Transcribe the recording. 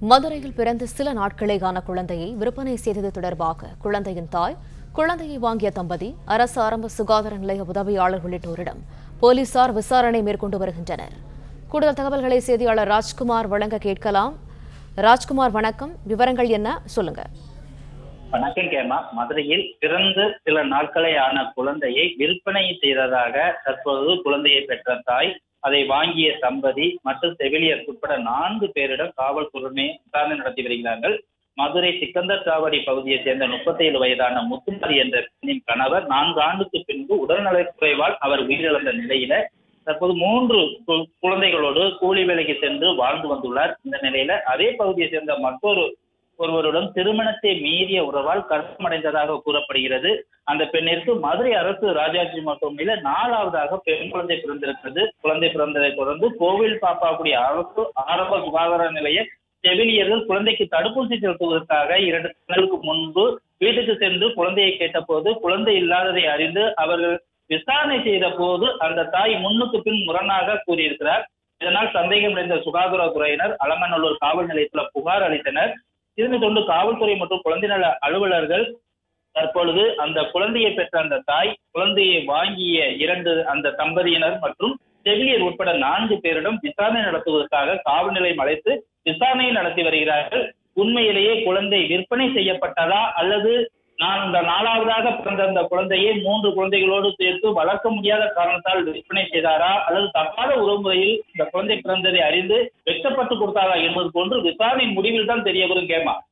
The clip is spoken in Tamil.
மதுரையில் பிறந்த சில நாட்களேயான குழந்தையை விற்பனை செய்தது தொடர்பாக குழந்தையின் தாய் குழந்தையை வாங்கிய தம்பதி அரசு ஆரம்ப சுகாதார நிலைய உதவியாளர் உள்ளிட்டோரிடம் போலீசார் விசாரணை மேற்கொண்டு வருகின்றனர் கூடுதல் தகவல்களை செய்தியாளர் ராஜ்குமார் வழங்க கேட்கலாம் ராஜ்குமார் வணக்கம் விவரங்கள் என்ன சொல்லுங்க வணக்கம் கேமா மதுரையில் பிறந்து சில நாட்களே ஆன குழந்தையை விற்பனை செய்ததாக தற்போது குழந்தையை பெற்ற தாய் அதை வாங்கிய தம்பதி மற்றும் செவிலியர் உட்பட நான்கு பேரிடம் காவல்துறை விசாரணை நடத்தி வருகிறார்கள் மதுரை சிக்கந்தர் சாவடி பகுதியைச் சேர்ந்த முப்பத்தி ஏழு வயதான முத்துமாரி என்ற பெண்ணின் கணவர் நான்கு ஆண்டுக்கு பின்பு உடல்நலக் குறைவால் அவர் உயிரிழந்த நிலையில தற்போது மூன்று கு- குழந்தைகளோடு கூலி வேலைக்கு சென்று வாழ்ந்து வந்துள்ளார் இந்த நிலையில அதே பகுதியைச் சேர்ந்த மற்றொரு ஒருவருடன் திருமணத்தை மீறிய உறவால் கர்ப்பமடைந்ததாக கூறப்படுகிறது அந்த பெண்ணிற்கு மதுரை அரசு ராஜாஜி மருத்துவமனையில நாலாவதாக பெண் குழந்தை பிறந்திருக்கிறது குழந்தை பிறந்ததை தொடர்ந்து கோவில் பாப்பாக்குடி அரசு ஆரம்ப சுகாதார நிலைய செவிலியர்கள் குழந்தைக்கு தடுப்பூசி செலுத்துவதற்காக இரண்டு நாட்களுக்கு முன்பு வீட்டுக்கு சென்று குழந்தையை கேட்டபோது குழந்தை இல்லாததை அறிந்து அவர்கள் விசாரணை செய்த போது அந்த தாய் முன்னுக்கு பின் முரணாக கூறியிருக்கிறார் இதனால் சந்தேகம் அடைந்த சுகாதாரத்துறையினர் அலங்கநல்லூர் காவல் நிலையத்தில் புகார் அளித்தனர் இதனைத் தொடர்ந்து காவல்துறை மற்றும் குழந்தை நல அலுவலர்கள் தற்பொழுது அந்த குழந்தையை பெற்ற அந்த தாய் குழந்தையை வாங்கிய இரண்டு அந்த தம்பதியினர் மற்றும் செவிலியர் உட்பட நான்கு பேரிடம் விசாரணை நடத்துவதற்காக காவல் நிலையம் அழைத்து விசாரணை நடத்தி வருகிறார்கள் உண்மையிலேயே குழந்தை விற்பனை செய்யப்பட்டதா அல்லது நான் இந்த நாலாவதாக பிறந்த அந்த குழந்தையை மூன்று குழந்தைகளோடு சேர்த்து வளர்க்க முடியாத காரணத்தால் விற்பனை செய்தாரா அல்லது தப்பாத உறவுமுறையில் இந்த குழந்தை பிறந்ததை அறிந்து வெட்கப்பட்டு கொடுத்தாரா என்பது போன்று விசாரணை முடிவில் தான் தெரிய வரும் கேமா